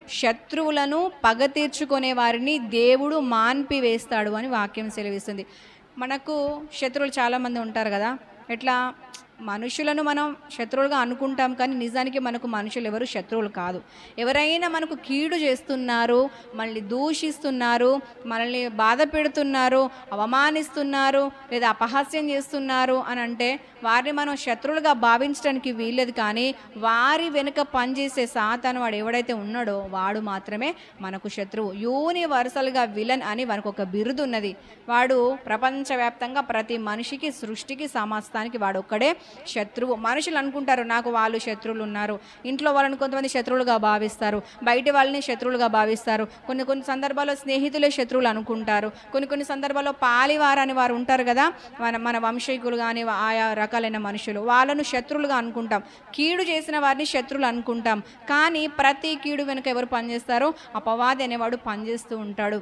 శత్రువులను పగ తీర్చుకునే వారిని దేవుడు మాన్పివేస్తాడు అని వాక్యం సెలవిస్తుంది మనకు శత్రువులు చాలామంది ఉంటారు కదా ఎట్లా మనుషులను మనం శత్రువులుగా అనుకుంటాం కానీ నిజానికి మనకు మనుషులు ఎవరు శత్రువులు కాదు ఎవరైనా మనకు కీడు చేస్తున్నారు మనల్ని దూషిస్తున్నారు మనల్ని బాధ పెడుతున్నారు అవమానిస్తున్నారు లేదా అపహాస్యం చేస్తున్నారు అని అంటే వారిని మనం శత్రువులుగా భావించడానికి వీల్లేదు కానీ వారి వెనుక పనిచేసే సాతాను వాడు ఎవడైతే ఉన్నాడో వాడు మాత్రమే మనకు శత్రువు యూనివర్సల్గా విలన్ అని మనకు ఒక బిరుదు ఉన్నది వాడు ప్రపంచవ్యాప్తంగా ప్రతి మనిషికి సృష్టికి సమాస్తానికి వాడు ఒక్కడే శత్రువు మనుషులు అనుకుంటారు నాకు వాళ్ళు శత్రువులు ఉన్నారు ఇంట్లో వాళ్ళని కొంతమంది శత్రువులుగా భావిస్తారు బయట వాళ్ళని శత్రువులుగా భావిస్తారు కొన్ని కొన్ని సందర్భాల్లో స్నేహితులే శత్రువులు అనుకుంటారు కొన్ని కొన్ని సందర్భాల్లో పాలివారని వారు ఉంటారు కదా మన మన వంశీకులు కానీ ఆయా రకాలైన మనుషులు వాళ్ళను శత్రువులుగా అనుకుంటాం కీడు చేసిన వారిని శత్రువులు అనుకుంటాం కానీ ప్రతి కీడు వెనుక ఎవరు పనిచేస్తారో అపవాది అనేవాడు పనిచేస్తూ ఉంటాడు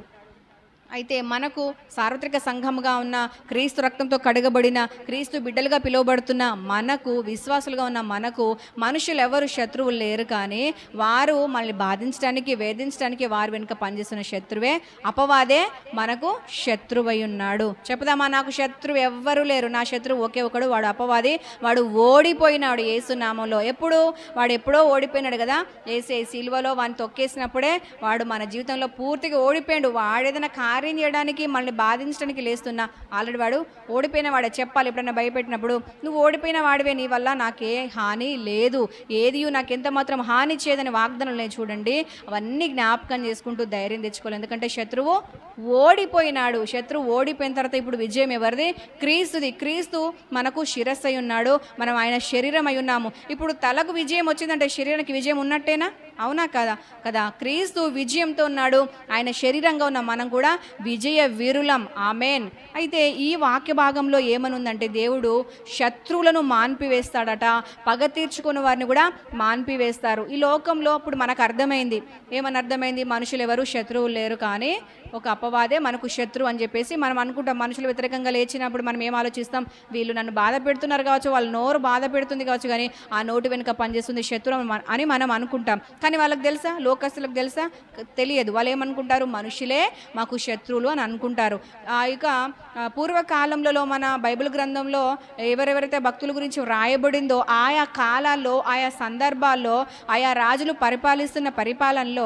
అయితే మనకు సార్వత్రిక సంఘముగా ఉన్న క్రీస్తు రక్తంతో కడగబడిన క్రీస్తు బిడ్డలుగా పిలువబడుతున్న మనకు విశ్వాసులుగా ఉన్న మనకు మనుషులు ఎవరు శత్రువులు లేరు కానీ వారు మనల్ని బాధించడానికి వేధించడానికి వారు వెనుక పనిచేస్తున్న శత్రువే అపవాదే మనకు శత్రువై ఉన్నాడు చెప్పుదామా నాకు శత్రువు ఎవ్వరు లేరు నా శత్రువు ఒకే ఒకడు వాడు అపవాది వాడు ఓడిపోయినాడు ఏసునామంలో ఎప్పుడు వాడు ఎప్పుడో ఓడిపోయినాడు కదా ఏసే సిల్వలో వాడిని తొక్కేసినప్పుడే వాడు మన జీవితంలో పూర్తిగా ఓడిపోయాడు వాడేదైనా కార్యం చేయడానికి మనల్ని బాధించడానికి లేస్తున్నా ఆల్రెడీ వాడు ఓడిపోయిన వాడే చెప్పాలి ఎప్పుడైనా భయపెట్టినప్పుడు నువ్వు ఓడిపోయిన వాడివే నీ వల్ల నాకే హాని లేదు ఏది నాకు ఎంత మాత్రం హాని చేయదని వాగ్దానం లేదు చూడండి అవన్నీ జ్ఞాపకం చేసుకుంటూ ధైర్యం తెచ్చుకోవాలి ఎందుకంటే శత్రువు ఓడిపోయినాడు శత్రువు ఓడిపోయిన తర్వాత ఇప్పుడు విజయం ఎవరిది క్రీస్తుది క్రీస్తు మనకు శిరస్సు అయి ఉన్నాడు మనం ఆయన శరీరం అయి ఉన్నాము ఇప్పుడు తలకు విజయం వచ్చిందంటే శరీరానికి విజయం ఉన్నట్టేనా అవునా కదా కదా క్రీస్తు విజయంతో ఉన్నాడు ఆయన శరీరంగా ఉన్న మనం కూడా విజయ వీరులం ఆమెన్ అయితే ఈ వాక్య భాగంలో ఏమనుందంటే దేవుడు శత్రువులను మాన్పివేస్తాడట పగ తీర్చుకున్న వారిని కూడా మాన్పివేస్తారు ఈ లోకంలో ఇప్పుడు మనకు అర్థమైంది ఏమని అర్థమైంది మనుషులు ఎవరు శత్రువులు లేరు కానీ ఒక అపవాదే మనకు శత్రువు అని చెప్పేసి మనం అనుకుంటాం మనుషులు వ్యతిరేకంగా లేచినప్పుడు మనం ఏం ఆలోచిస్తాం వీళ్ళు నన్ను బాధ పెడుతున్నారు కావచ్చు వాళ్ళ నోరు బాధ పెడుతుంది కావచ్చు కానీ ఆ నోటి వెనుక పనిచేస్తుంది శత్రువు అని మన- అని మనం అనుకుంటాం కానీ వాళ్ళకి తెలుసా లోకస్తులకు తెలుసా క- తెలియదు వాళ్ళు ఏమనుకుంటారు మనుషులే మాకు శత్రువులు అని అనుకుంటారు ఆ ఇక ఆ, పూర్వకాలంలో మన బైబిల్ గ్రంథంలో ఎవరెవరైతే భక్తుల గురించి వ్రాయబడిందో ఆయా కాలాల్లో ఆయా సందర్భాల్లో ఆయా రాజులు పరిపాలిస్తున్న పరిపాలనలో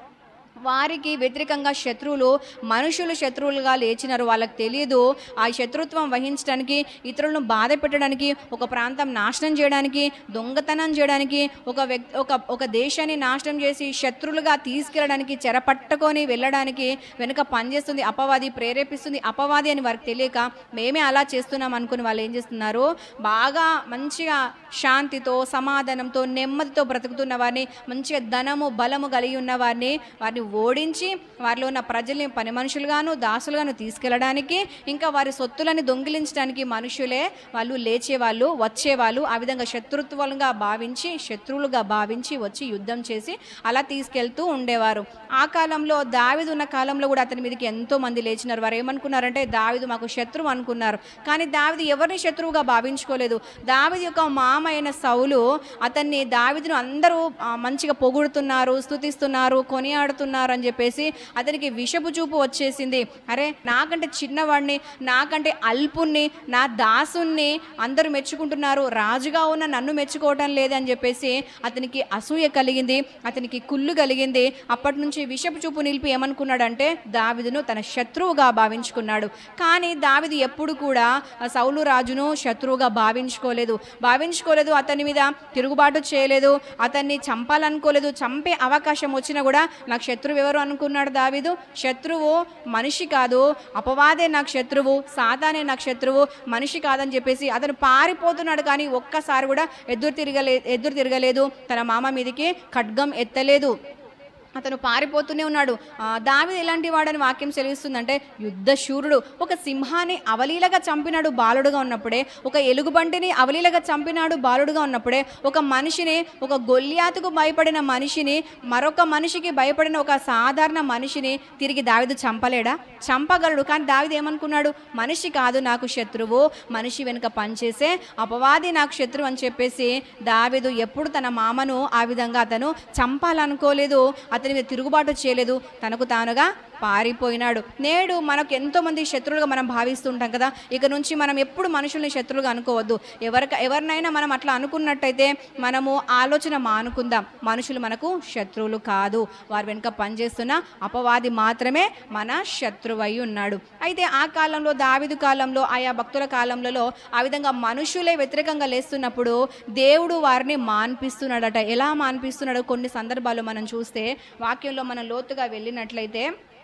వారికి వ్యతిరేకంగా శత్రువులు మనుషులు శత్రువులుగా లేచినారు వాళ్ళకి తెలియదు ఆ శత్రుత్వం వహించడానికి ఇతరులను బాధ పెట్టడానికి ఒక ప్రాంతం నాశనం చేయడానికి దొంగతనం చేయడానికి ఒక వ్యక్తి ఒక ఒక దేశాన్ని నాశనం చేసి శత్రువులుగా తీసుకెళ్ళడానికి చెరపట్టుకొని వెళ్ళడానికి వెనుక పనిచేస్తుంది అపవాది ప్రేరేపిస్తుంది అపవాది అని వారికి తెలియక మేమే అలా చేస్తున్నాం అనుకుని వాళ్ళు ఏం చేస్తున్నారు బాగా మంచిగా శాంతితో సమాధానంతో నెమ్మదితో బ్రతుకుతున్న వారిని మంచిగా ధనము బలము కలిగి ఉన్న వారిని వారిని ఓడించి వారిలో ఉన్న ప్రజల్ని పని మనుషులుగాను దాసులుగాను తీసుకెళ్ళడానికి ఇంకా వారి సొత్తులని దొంగిలించడానికి మనుషులే వాళ్ళు లేచేవాళ్ళు వచ్చేవాళ్ళు ఆ విధంగా శత్రుత్వాలుగా భావించి శత్రువులుగా భావించి వచ్చి యుద్ధం చేసి అలా తీసుకెళ్తూ ఉండేవారు ఆ కాలంలో దావిదు ఉన్న కాలంలో కూడా అతని మీదకి ఎంతో మంది లేచినారు వారు ఏమనుకున్నారంటే దావిదు మాకు శత్రువు అనుకున్నారు కానీ దావిదు ఎవరిని శత్రువుగా భావించుకోలేదు దావిదు యొక్క మామ అయిన సౌలు అతన్ని దావిదును అందరూ ఆ, మంచిగా పొగుడుతున్నారు స్తుతిస్తున్నారు కొనియాడుతున్నారు అని చెప్పేసి అతనికి విషపు చూపు వచ్చేసింది అరే నాకంటే చిన్నవాడిని నాకంటే అల్పుణ్ణి నా దాసుణ్ణి అందరూ మెచ్చుకుంటున్నారు రాజుగా ఉన్న నన్ను మెచ్చుకోవటం లేదని చెప్పేసి అతనికి అసూయ కలిగింది అతనికి కుళ్ళు కలిగింది అప్పటి నుంచి విషపు చూపు నిలిపి ఏమనుకున్నాడంటే దావిదును తన శత్రువుగా భావించుకున్నాడు కానీ దావిదు ఎప్పుడు కూడా ఆ సౌలు రాజును శత్రువుగా భావించుకోలేదు భావించుకోలేదు అతని మీద తిరుగుబాటు చేయలేదు అతన్ని చంపాలనుకోలేదు చంపే అవకాశం వచ్చినా కూడా నాకు శత్రువు ఎవరు అనుకున్నాడు దావిదు శత్రువు మనిషి కాదు అపవాదే నాకు శత్రువు సాతానే నాకు శత్రువు మనిషి కాదని చెప్పేసి అతను పారిపోతున్నాడు కానీ ఒక్కసారి కూడా ఎదురు తిరగలే ఎదురు తిరగలేదు తన మామ మీదకి ఖడ్గం ఎత్తలేదు అతను పారిపోతూనే ఉన్నాడు ఆ, దావీదు ఎలాంటి వాడని వాక్యం సెలవిస్తుందంటే యుద్ధ శూరుడు ఒక సింహాన్ని అవలీలగా చంపినాడు బాలుడుగా ఉన్నప్పుడే ఒక ఎలుగుబంటిని అవలీలగా చంపినాడు బాలుడుగా ఉన్నప్పుడే ఒక మనిషిని ఒక గొల్లియాతుకు భయపడిన మనిషిని మరొక మనిషికి భయపడిన ఒక సాధారణ మనిషిని తిరిగి దావిదు చంపలేడా చంపగలడు కానీ దావిదు ఏమనుకున్నాడు మనిషి కాదు నాకు శత్రువు మనిషి వెనుక పనిచేసే అపవాది నాకు శత్రువు అని చెప్పేసి దావిదు ఎప్పుడు తన మామను ఆ విధంగా అతను చంపాలనుకోలేదు అతని అతని మీద తిరుగుబాటు చేయలేదు తనకు తానుగా పారిపోయినాడు నేడు మనకు ఎంతోమంది శత్రువులుగా మనం భావిస్తుంటాం కదా ఇక నుంచి మనం ఎప్పుడు మనుషుల్ని శత్రువులుగా అనుకోవద్దు ఎవరికి ఎవరినైనా మనం అట్లా అనుకున్నట్టయితే మనము ఆలోచన మానుకుందాం మనుషులు మనకు శత్రువులు కాదు వారి వెనుక పనిచేస్తున్న అపవాది మాత్రమే మన శత్రువై ఉన్నాడు అయితే ఆ కాలంలో దావిదు కాలంలో ఆయా భక్తుల కాలంలో ఆ విధంగా మనుషులే వ్యతిరేకంగా లేస్తున్నప్పుడు దేవుడు వారిని మాన్పిస్తున్నాడట ఎలా మాన్పిస్తున్నాడో కొన్ని సందర్భాలు మనం చూస్తే వాక్యంలో మనం లోతుగా వెళ్ళినట్లయితే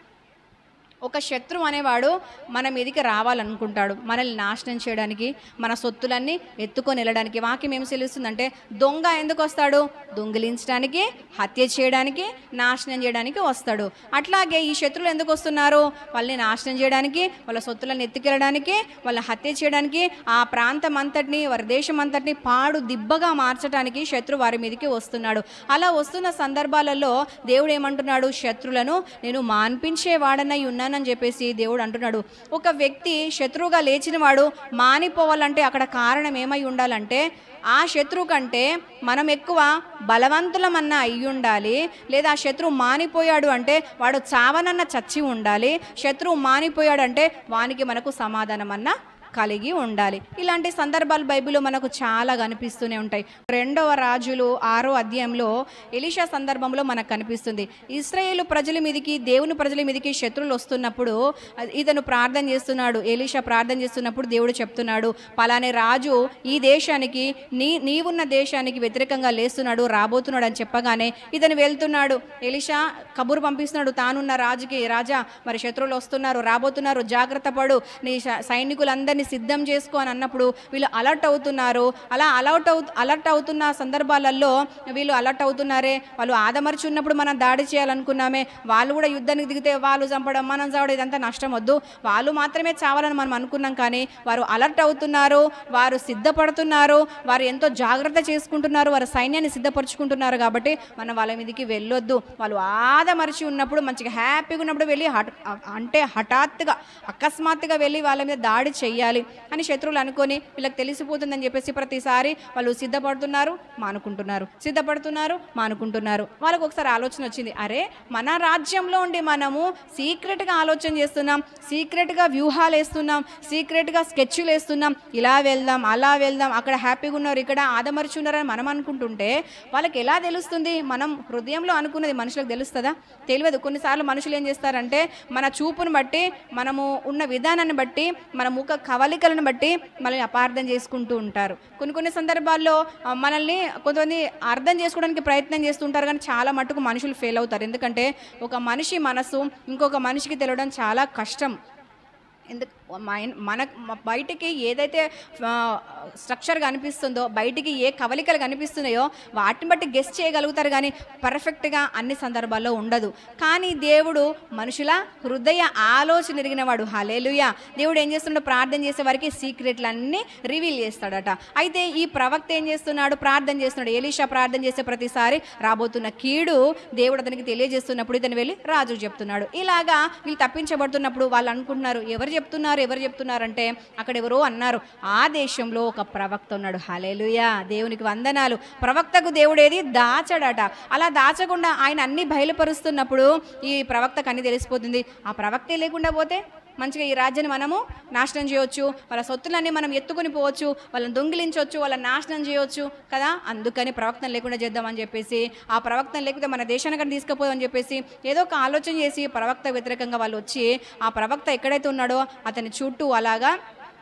ఒక శత్రువు అనేవాడు మన మీదకి రావాలనుకుంటాడు మనల్ని నాశనం చేయడానికి మన సొత్తులన్నీ ఎత్తుకొని వెళ్ళడానికి వాక్యం ఏం తెలుస్తుందంటే దొంగ ఎందుకు వస్తాడు దొంగిలించడానికి హత్య చేయడానికి నాశనం చేయడానికి వస్తాడు అట్లాగే ఈ శత్రువులు ఎందుకు వస్తున్నారు వాళ్ళని నాశనం చేయడానికి వాళ్ళ సొత్తులను ఎత్తుకెళ్ళడానికి వాళ్ళ హత్య చేయడానికి ఆ ప్రాంతం అంతటిని వారి దేశం అంతటిని పాడు దిబ్బగా మార్చడానికి శత్రు వారి మీదకి వస్తున్నాడు అలా వస్తున్న సందర్భాలలో దేవుడు ఏమంటున్నాడు శత్రులను నేను మాన్పించే వాడనై ఉన్నానని చెప్పేసి దేవుడు అంటున్నాడు ఒక వ్యక్తి శత్రువుగా లేచిన వాడు మానిపోవాలంటే అక్కడ కారణం ఏమై ఉండాలంటే ఆ శత్రువు కంటే మనం ఎక్కువ బలవంతులమన్నా అయి ఉండాలి లేదా ఆ శత్రువు మానిపోయాడు అంటే వాడు చావనన్న చచ్చి ఉండాలి శత్రువు మానిపోయాడు అంటే వానికి మనకు సమాధానం అన్న కలిగి ఉండాలి ఇలాంటి సందర్భాలు బైబిల్లో మనకు చాలా కనిపిస్తూనే ఉంటాయి రెండవ రాజులు ఆరో అధ్యాయంలో ఎలీషా సందర్భంలో మనకు కనిపిస్తుంది ఇస్రాయేలు ప్రజల మీదకి దేవుని ప్రజల మీదకి శత్రువులు వస్తున్నప్పుడు ఇతను ప్రార్థన చేస్తున్నాడు ఎలీషా ప్రార్థన చేస్తున్నప్పుడు దేవుడు చెప్తున్నాడు పలానే రాజు ఈ దేశానికి నీ నీవున్న దేశానికి వ్యతిరేకంగా లేస్తున్నాడు రాబోతున్నాడు అని చెప్పగానే ఇతను వెళ్తున్నాడు ఎలీషా కబురు పంపిస్తున్నాడు తానున్న రాజుకి రాజా మరి శత్రువులు వస్తున్నారు రాబోతున్నారు జాగ్రత్త పడు నీ స- సైనికులందరినీ సిద్ధం చేసుకో అని అన్నప్పుడు వీళ్ళు అలర్ట్ అవుతున్నారు అలా అలర్ట్ అవు అలర్ట్ అవుతున్న సందర్భాలలో వీళ్ళు అలర్ట్ అవుతున్నారే వాళ్ళు ఆదమర్చి ఉన్నప్పుడు మనం దాడి చేయాలనుకున్నామే వాళ్ళు కూడా యుద్ధానికి దిగితే వాళ్ళు చంపడం మనం చంపడం ఇదంతా నష్టం వద్దు వాళ్ళు మాత్రమే చావాలని మనం అనుకున్నాం కానీ వారు అలర్ట్ అవుతున్నారు వారు సిద్ధపడుతున్నారు వారు ఎంతో జాగ్రత్త చేసుకుంటున్నారు వారి సైన్యాన్ని సిద్ధపరచుకుంటున్నారు కాబట్టి మనం వాళ్ళ మీదకి వెళ్ళొద్దు వాళ్ళు ఆదమరిచి ఉన్నప్పుడు మంచిగా హ్యాపీగా ఉన్నప్పుడు వెళ్ళి హఠ అంటే హఠాత్తుగా అకస్మాత్తుగా వెళ్ళి వాళ్ళ మీద దాడి చెయ్యాలి అని శత్రువులు అనుకొని వీళ్ళకి తెలిసిపోతుందని చెప్పేసి ప్రతిసారి వాళ్ళు సిద్ధపడుతున్నారు మానుకుంటున్నారు సిద్ధపడుతున్నారు మానుకుంటున్నారు వాళ్ళకు ఒకసారి ఆలోచన వచ్చింది అరే మన రాజ్యంలో ఉండి మనము సీక్రెట్గా ఆలోచన చేస్తున్నాం సీక్రెట్గా వ్యూహాలు వేస్తున్నాం సీక్రెట్గా స్కెచ్లు వేస్తున్నాం ఇలా వెళ్దాం అలా వెళ్దాం అక్కడ హ్యాపీగా ఉన్నారు ఇక్కడ ఆదమర్చి ఉన్నారని మనం అనుకుంటుంటే వాళ్ళకి ఎలా తెలుస్తుంది మనం హృదయంలో అనుకున్నది మనుషులకు తెలుస్తుందా తెలియదు కొన్నిసార్లు మనుషులు ఏం చేస్తారంటే మన చూపును బట్టి మనము ఉన్న విధానాన్ని బట్టి మన ముఖ కవలికలను బట్టి మనల్ని అపార్థం చేసుకుంటూ ఉంటారు కొన్ని కొన్ని సందర్భాల్లో ఆ, మనల్ని కొంతమంది అర్థం చేసుకోవడానికి ప్రయత్నం చేస్తుంటారు కానీ చాలా మటుకు మనుషులు ఫెయిల్ అవుతారు ఎందుకంటే ఒక మనిషి మనసు ఇంకొక మనిషికి తెలియడం చాలా కష్టం ఎందుకు మైన్- మన మ- బయటికి ఏదైతే స్ట్రక్చర్ కనిపిస్తుందో బయటికి ఏ కవలికలు కనిపిస్తున్నాయో వాటిని బట్టి గెస్ట్ చేయగలుగుతారు కానీ పర్ఫెక్ట్గా అన్ని సందర్భాల్లో ఉండదు కానీ దేవుడు మనుషుల హృదయ ఆలోచన ఎరిగిన వాడు హలేలుయా దేవుడు ఏం చేస్తున్నాడు ప్రార్థన చేసే వారికి సీక్రెట్లన్నీ రివీల్ చేస్తాడట అయితే ఈ ప్రవక్త ఏం చేస్తున్నాడు ప్రార్థన చేస్తున్నాడు ఎలీషా ప్రార్థన చేసే ప్రతిసారి రాబోతున్న కీడు దేవుడు అతనికి తెలియజేస్తున్నప్పుడు ఇతను వెళ్ళి రాజుకు చెప్తున్నాడు ఇలాగా వీళ్ళు తప్పించబడుతున్నప్పుడు వాళ్ళు అనుకుంటున్నారు ఎవరు చెప్తున్నారు ఎవరు చెప్తున్నారంటే అక్కడ ఎవరో అన్నారు ఆ దేశంలో ఒక ప్రవక్త ఉన్నాడు హలేలుయా దేవునికి వందనాలు ప్రవక్తకు దేవుడు ఏది దాచడట అలా దాచకుండా ఆయన అన్ని బయలుపరుస్తున్నప్పుడు ఈ ప్రవక్తకు అన్ని తెలిసిపోతుంది ఆ ప్రవక్తే లేకుండా పోతే మంచిగా ఈ రాజ్యాన్ని మనము నాశనం చేయొచ్చు వాళ్ళ సొత్తులన్నీ మనం ఎత్తుకొని పోవచ్చు వాళ్ళని దొంగిలించవచ్చు వాళ్ళని నాశనం చేయొచ్చు కదా అందుకని ప్రవక్తన లేకుండా చేద్దామని చెప్పేసి ఆ ప్రవక్తన లేకపోతే మన దేశానికి తీసుకుపోదామని చెప్పేసి ఏదో ఒక ఆలోచన చేసి ప్రవక్త వ్యతిరేకంగా వాళ్ళు వచ్చి ఆ ప్రవక్త ఎక్కడైతే ఉన్నాడో అతని చుట్టూ అలాగా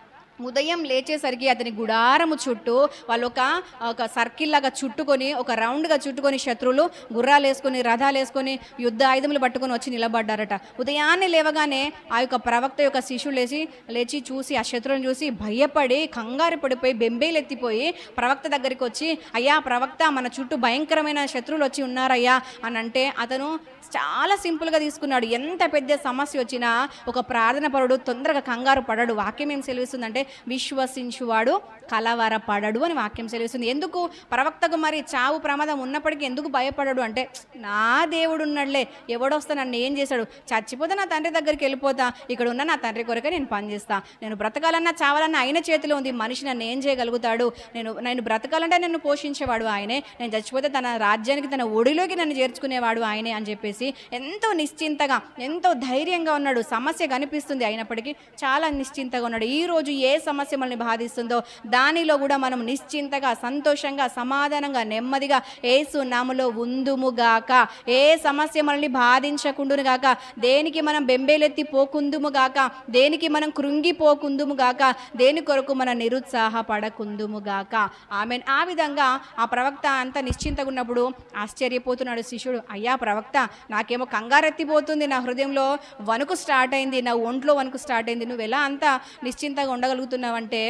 ఉదయం లేచేసరికి అతని గుడారము చుట్టూ వాళ్ళు ఒక ఒక సర్కిల్ లాగా చుట్టుకొని ఒక రౌండ్గా చుట్టుకొని శత్రువులు గుర్రాలు వేసుకొని రథాలు వేసుకొని యుద్ధ ఆయుధములు పట్టుకొని వచ్చి నిలబడ్డారట ఉదయాన్నే లేవగానే ఆ యొక్క ప్రవక్త యొక్క శిష్యులు లేచి లేచి చూసి ఆ శత్రువులను చూసి భయపడి కంగారు పడిపోయి బెంబేలు ఎత్తిపోయి ప్రవక్త దగ్గరికి వచ్చి అయ్యా ప్రవక్త మన చుట్టూ భయంకరమైన శత్రువులు వచ్చి ఉన్నారయ్యా అని అంటే అతను చాలా సింపుల్గా తీసుకున్నాడు ఎంత పెద్ద సమస్య వచ్చినా ఒక ప్రార్థన పరుడు తొందరగా కంగారు పడడు వాక్యం ఏం సెలవిస్తుందంటే విశ్వసించువాడు కలవరపడడు అని వాక్యం సెలవుస్తుంది ఎందుకు ప్రవక్తకు మరి చావు ప్రమాదం ఉన్నప్పటికీ ఎందుకు భయపడడు అంటే నా దేవుడు ఉన్నాడులే ఎవడొస్తా నన్ను ఏం చేశాడు చచ్చిపోతే నా తండ్రి దగ్గరికి వెళ్ళిపోతా ఇక్కడ ఉన్న నా తండ్రి కొరకే నేను పనిచేస్తా నేను బ్రతకాలన్నా చావాలన్నా ఆయన చేతిలో ఉంది మనిషి నన్ను ఏం చేయగలుగుతాడు నేను నేను బ్రతకాలంటే నన్ను పోషించేవాడు ఆయనే నేను చచ్చిపోతే తన రాజ్యానికి తన ఒడిలోకి నన్ను చేర్చుకునేవాడు ఆయనే అని చెప్పేసి ఎంతో నిశ్చింతగా ఎంతో ధైర్యంగా ఉన్నాడు సమస్య కనిపిస్తుంది అయినప్పటికీ చాలా నిశ్చింతగా ఉన్నాడు ఈ రోజు ఏ సమస్య మనల్ని బాధిస్తుందో దానిలో కూడా మనం నిశ్చింతగా సంతోషంగా సమాధానంగా నెమ్మదిగా ఏసు నామలో ఉందుముగాక ఏ సమస్య మనల్ని బాధించకుండును గాక దేనికి మనం బెంబేలెత్తి పోకుందుము గాక దేనికి మనం కృంగిపోకుందుము గాక దేని కొరకు మనం నిరుత్సాహపడకుందుము గాక ఆమె ఆ విధంగా ఆ ప్రవక్త అంత నిశ్చింతగా ఉన్నప్పుడు ఆశ్చర్యపోతున్నాడు శిష్యుడు అయ్యా ప్రవక్త నాకేమో కంగారెత్తిపోతుంది నా హృదయంలో వణుకు స్టార్ట్ అయింది నా ఒంట్లో వణుకు స్టార్ట్ అయింది నువ్వు ఎలా అంత నిశ్చింతగా ఉండగలుగుతున్నావంటే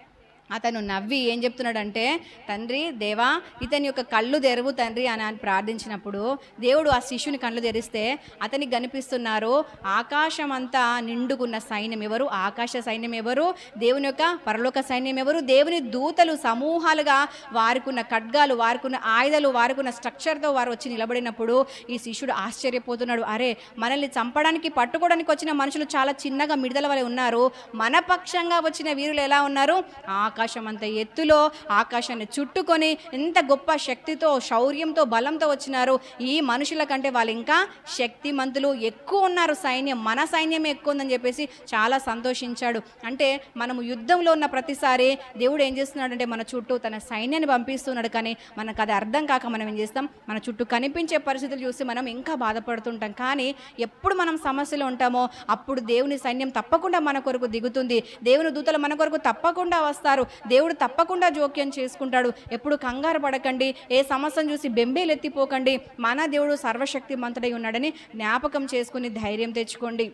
అతను నవ్వి ఏం చెప్తున్నాడంటే తండ్రి దేవా ఇతని యొక్క కళ్ళు తెరువు తండ్రి అని అని ప్రార్థించినప్పుడు దేవుడు ఆ శిష్యుని కళ్ళు తెరిస్తే అతనికి కనిపిస్తున్నారు ఆకాశం అంతా నిండుకున్న సైన్యం ఎవరు ఆకాశ సైన్యం ఎవరు దేవుని యొక్క పరలోక సైన్యం ఎవరు దేవుని దూతలు సమూహాలుగా వారికున్న ఖడ్గాలు వారికున్న ఆయుధాలు వారికున్న స్ట్రక్చర్తో వారు వచ్చి నిలబడినప్పుడు ఈ శిష్యుడు ఆశ్చర్యపోతున్నాడు అరే మనల్ని చంపడానికి పట్టుకోవడానికి వచ్చిన మనుషులు చాలా చిన్నగా మిడతల వలె ఉన్నారు మన పక్షంగా వచ్చిన వీరులు ఎలా ఉన్నారు ఆకాశం అంత ఎత్తులో ఆకాశాన్ని చుట్టుకొని ఎంత గొప్ప శక్తితో శౌర్యంతో బలంతో వచ్చినారు ఈ మనుషుల కంటే వాళ్ళు ఇంకా శక్తిమంతులు ఎక్కువ ఉన్నారు సైన్యం మన సైన్యమే ఎక్కువ ఉందని చెప్పేసి చాలా సంతోషించాడు అంటే మనము యుద్ధంలో ఉన్న ప్రతిసారి దేవుడు ఏం చేస్తున్నాడంటే మన చుట్టూ తన సైన్యాన్ని పంపిస్తున్నాడు కానీ మనకు అది అర్థం కాక మనం ఏం చేస్తాం మన చుట్టూ కనిపించే పరిస్థితులు చూసి మనం ఇంకా బాధపడుతుంటాం కానీ ఎప్పుడు మనం సమస్యలో ఉంటామో అప్పుడు దేవుని సైన్యం తప్పకుండా మన కొరకు దిగుతుంది దేవుని దూతలు మన కొరకు తప్పకుండా వస్తారు దేవుడు తప్పకుండా జోక్యం చేసుకుంటాడు ఎప్పుడు కంగారు పడకండి ఏ సమస్యను చూసి బెంబేలెత్తిపోకండి మన దేవుడు సర్వశక్తి మంతుడై ఉన్నాడని జ్ఞాపకం చేసుకుని ధైర్యం తెచ్చుకోండి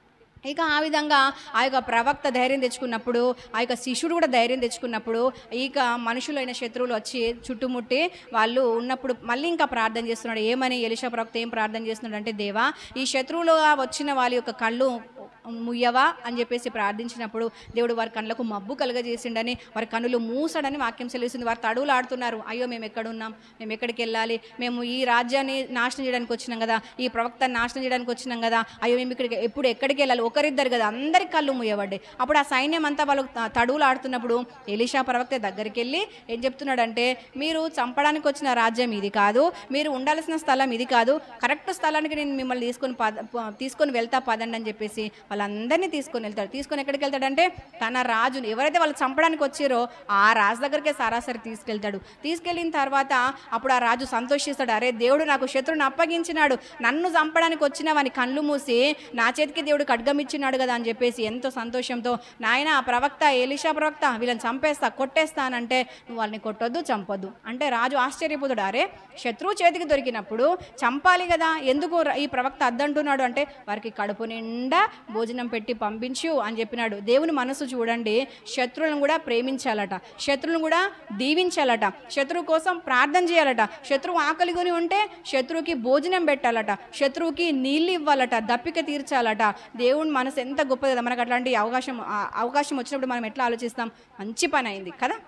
ఇక ఆ విధంగా ఆ యొక్క ప్రవక్త ధైర్యం తెచ్చుకున్నప్పుడు ఆ యొక్క శిష్యుడు కూడా ధైర్యం తెచ్చుకున్నప్పుడు ఇక మనుషులైన శత్రువులు వచ్చి చుట్టుముట్టి వాళ్ళు ఉన్నప్పుడు మళ్ళీ ఇంకా ప్రార్థన చేస్తున్నాడు ఏమని ఎలిషా ప్రవక్త ఏం ప్రార్థన చేస్తున్నాడు అంటే దేవా ఈ శత్రువులుగా వచ్చిన వాళ్ళ యొక్క కళ్ళు ముయ్యవా అని చెప్పేసి ప్రార్థించినప్పుడు దేవుడు వారి కళ్ళకు మబ్బు కలుగజేసిండని వారి కన్నులు మూసాడని వాక్యం చెల్లిస్తుంది వారు తడువులు ఆడుతున్నారు అయ్యో మేము ఎక్కడున్నాం మేము ఎక్కడికి వెళ్ళాలి మేము ఈ రాజ్యాన్ని నాశనం చేయడానికి వచ్చినాం కదా ఈ ప్రవక్తని నాశనం చేయడానికి వచ్చినాం కదా అయ్యో మేము ఇక్కడికి ఎప్పుడు ఎక్కడికి వెళ్ళాలి ఒకరిద్దరు కదా అందరి కళ్ళు ముయ్యబడ్డాయి అప్పుడు ఆ సైన్యం అంతా వాళ్ళు త- తడువులు ఆడుతున్నప్పుడు ఎలీషా ప్రవక్త దగ్గరికి వెళ్ళి ఏం చెప్తున్నాడంటే మీరు చంపడానికి వచ్చిన రాజ్యం ఇది కాదు మీరు ఉండాల్సిన స్థలం ఇది కాదు కరెక్ట్ స్థలానికి నేను మిమ్మల్ని తీసుకొని పద ప- తీసుకొని వెళ్తా పదండి అని చెప్పేసి వాళ్ళందరినీ తీసుకొని వెళ్తాడు తీసుకొని ఎక్కడికి వెళ్తాడంటే తన రాజుని ఎవరైతే వాళ్ళు చంపడానికి వచ్చారో ఆ రాజు దగ్గరికే సరాసరి తీసుకెళ్తాడు తీసుకెళ్ళిన తర్వాత అప్పుడు ఆ రాజు సంతోషిస్తాడు అరే దేవుడు నాకు శత్రువుని అప్పగించినాడు నన్ను చంపడానికి వచ్చిన వాని కళ్ళు మూసి నా చేతికి దేవుడు ఖడ్గం ఇచ్చినాడు కదా అని చెప్పేసి ఎంతో సంతోషంతో నాయన ఆ ప్రవక్త ఎలిషా ప్రవక్త వీళ్ళని చంపేస్తా కొట్టేస్తానంటే నువ్వు వాళ్ళని కొట్టొద్దు చంపొద్దు అంటే రాజు ఆశ్చర్యపోతాడు అరే శత్రువు చేతికి దొరికినప్పుడు చంపాలి కదా ఎందుకు ర- ఈ ప్రవక్త అద్దంటున్నాడు అంటే వారికి కడుపు నిండా భోజనం పెట్టి పంపించు అని చెప్పినాడు దేవుని మనసు చూడండి శత్రువులను కూడా ప్రేమించాలట శత్రువులను కూడా దీవించాలట శత్రువు కోసం ప్రార్థన చేయాలట శత్రువు ఆకలిగొని ఉంటే శత్రువుకి భోజనం పెట్టాలట శత్రువుకి నీళ్ళు ఇవ్వాలట దప్పిక తీర్చాలట దేవుని మనసు ఎంత గొప్పది కదా మనకు అట్లాంటి అవకాశం ఆ అవకాశం వచ్చినప్పుడు మనం ఎట్లా ఆలోచిస్తాం మంచి పని అయింది కదా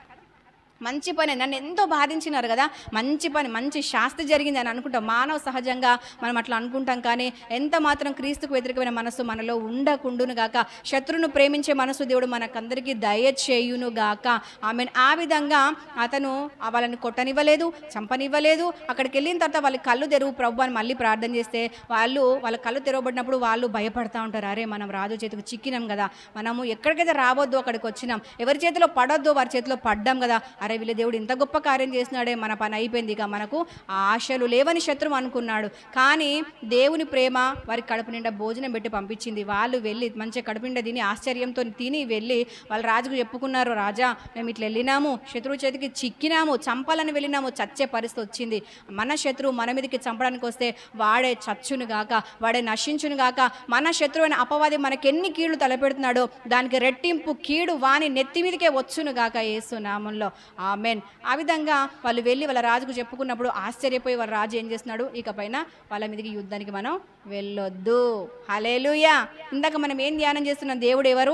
మంచి పని నన్ను ఎంతో బాధించినారు కదా మంచి పని మంచి శాస్తి జరిగింది అని అనుకుంటాం మానవ సహజంగా మనం అట్లా అనుకుంటాం కానీ ఎంత మాత్రం క్రీస్తుకు వ్యతిరేకమైన మనసు మనలో ఉండకుండును గాక శత్రువును ప్రేమించే మనసు దేవుడు మనకందరికీ దయచేయును గాక ఆమె ఆ విధంగా అతను ఆ వాళ్ళని కొట్టనివ్వలేదు చంపనివ్వలేదు అక్కడికి వెళ్ళిన తర్వాత వాళ్ళ కళ్ళు తెరువు ప్రభు అని మళ్ళీ ప్రార్థన చేస్తే వాళ్ళు వాళ్ళ కళ్ళు తెరవబడినప్పుడు వాళ్ళు భయపడతా ఉంటారు అరే మనం రాజు చేతికి చిక్కినాం కదా మనము ఎక్కడికైతే రావద్దు అక్కడికి వచ్చినాం ఎవరి చేతిలో పడొద్దు వారి చేతిలో పడ్డాం కదా అరే వీళ్ళ దేవుడు ఇంత గొప్ప కార్యం చేసినాడే మన పని అయిపోయింది ఇక మనకు ఆశలు లేవని శత్రువు అనుకున్నాడు కానీ దేవుని ప్రేమ వారి కడుపు నిండా భోజనం పెట్టి పంపించింది వాళ్ళు వెళ్ళి మంచిగా కడుపు నిండా తిని ఆశ్చర్యంతో తిని వెళ్ళి వాళ్ళ రాజుకు చెప్పుకున్నారు రాజా మేము ఇట్లా వెళ్ళినాము శత్రువు చేతికి చిక్కినాము చంపాలని వెళ్ళినాము చచ్చే పరిస్థితి వచ్చింది మన శత్రువు మన మీదకి చంపడానికి వస్తే వాడే చచ్చును గాక వాడే నశించును గాక మన శత్రువైన అపవాది మనకెన్ని కీళ్లు తలపెడుతున్నాడో దానికి రెట్టింపు కీడు వాని నెత్తి మీదకే వచ్చును గాక యేసు నామంలో ఆమెన్ ఆ విధంగా వాళ్ళు వెళ్ళి వాళ్ళ రాజుకు చెప్పుకున్నప్పుడు ఆశ్చర్యపోయి వాళ్ళ రాజు ఏం చేస్తున్నాడు ఇక పైన వాళ్ళ మీదకి యుద్ధానికి మనం వెళ్ళొద్దు హలేలుయా ఇందాక మనం ఏం ధ్యానం చేస్తున్నాం దేవుడు ఎవరు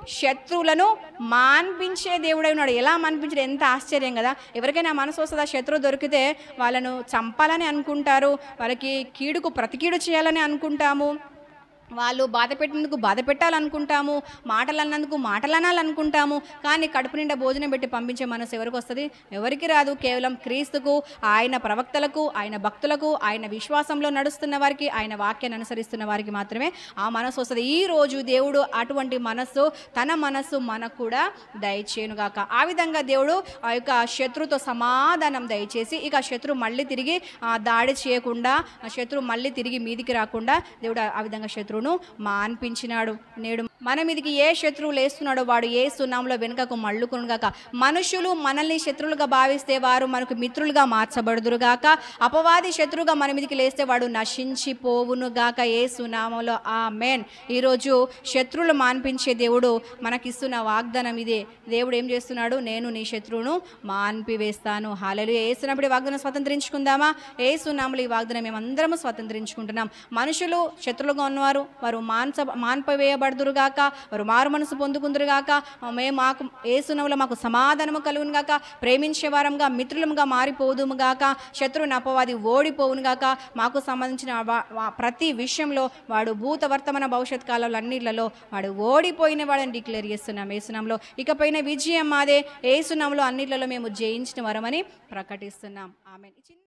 శత్రువులను మాన్పించే దేవుడై ఉన్నాడు ఎలా మాన్పించడం ఎంత ఆశ్చర్యం కదా ఎవరికైనా మనసు వస్తుందా శత్రువు దొరికితే వాళ్ళను చంపాలని అనుకుంటారు వాళ్ళకి కీడుకు ప్రతికీడు చేయాలని అనుకుంటాము వాళ్ళు బాధ పెట్టినందుకు బాధ పెట్టాలనుకుంటాము మాటలు అన్నందుకు మాటలు అనాలనుకుంటాము కానీ కడుపు నిండా భోజనం పెట్టి పంపించే మనసు ఎవరికి వస్తుంది ఎవరికి రాదు కేవలం క్రీస్తుకు ఆయన ప్రవక్తలకు ఆయన భక్తులకు ఆయన విశ్వాసంలో నడుస్తున్న వారికి ఆయన వాక్యాన్ని అనుసరిస్తున్న వారికి మాత్రమే ఆ మనసు వస్తుంది ఈ రోజు దేవుడు అటువంటి మనస్సు తన మనస్సు మనకు కూడా దయచేయునుగాక ఆ విధంగా దేవుడు ఆ యొక్క శత్రుతో సమాధానం దయచేసి ఇక శత్రు మళ్ళీ తిరిగి ఆ, దాడి చేయకుండా ఆ శత్రువు మళ్ళీ తిరిగి మీదికి రాకుండా దేవుడు ఆ- ఆ విధంగా శత్రువును మాన్పించినాడు నేడు మన మీదికి ఏ శత్రువు లేస్తున్నాడో వాడు ఏ సున్నాంలో వెనుకకు మళ్ళుకునుగాక మనుషులు మనల్ని శత్రువులుగా భావిస్తే వారు మనకు మిత్రులుగా మార్చబడుదురుగాక అపవాది శత్రువుగా మన మీదికి లేస్తే వాడు నశించిపోవునుగాక ఏ సునామంలో ఆ మేన్ ఈరోజు శత్రువులు మాన్పించే దేవుడు మనకిస్తున్న వాగ్దానం ఇదే దేవుడు ఏం చేస్తున్నాడు నేను నీ శత్రువును మాన్పివేస్తాను హాలలు ఏసునప్పుడు ఈ వాగ్దానం స్వతంత్రించుకుందామా ఏ సున్నాములు ఈ వాగ్దానం మేమందరము స్వతంత్రించుకుంటున్నాం మనుషులు శత్రులుగా ఉన్నవారు వారు మాన్స మాన్పవేయబడుదురుగాక వారు మారు మనసు పొందుకుందురుగాక మేము మాకు ఏ సునములో మాకు సమాధానము కలుగునుగాక ప్రేమించే వారంగా మిత్రులముగా మారిపోదుముగాక శత్రువుని అపవాది ఓడిపోవునుగాక మాకు సంబంధించిన వా- వా- ప్రతి విషయంలో వాడు భూత వర్తమాన భవిష్యత్ కాలంలో అన్నిట్లలో వాడు ఓడిపోయిన వాడని డిక్లేర్ చేస్తున్నాం ఏసునాంలో ఇకపైన విజయం మాదే ఏసునాంలో అన్నిట్లలో మేము జయించిన వరమని ప్రకటిస్తున్నాం ఆమె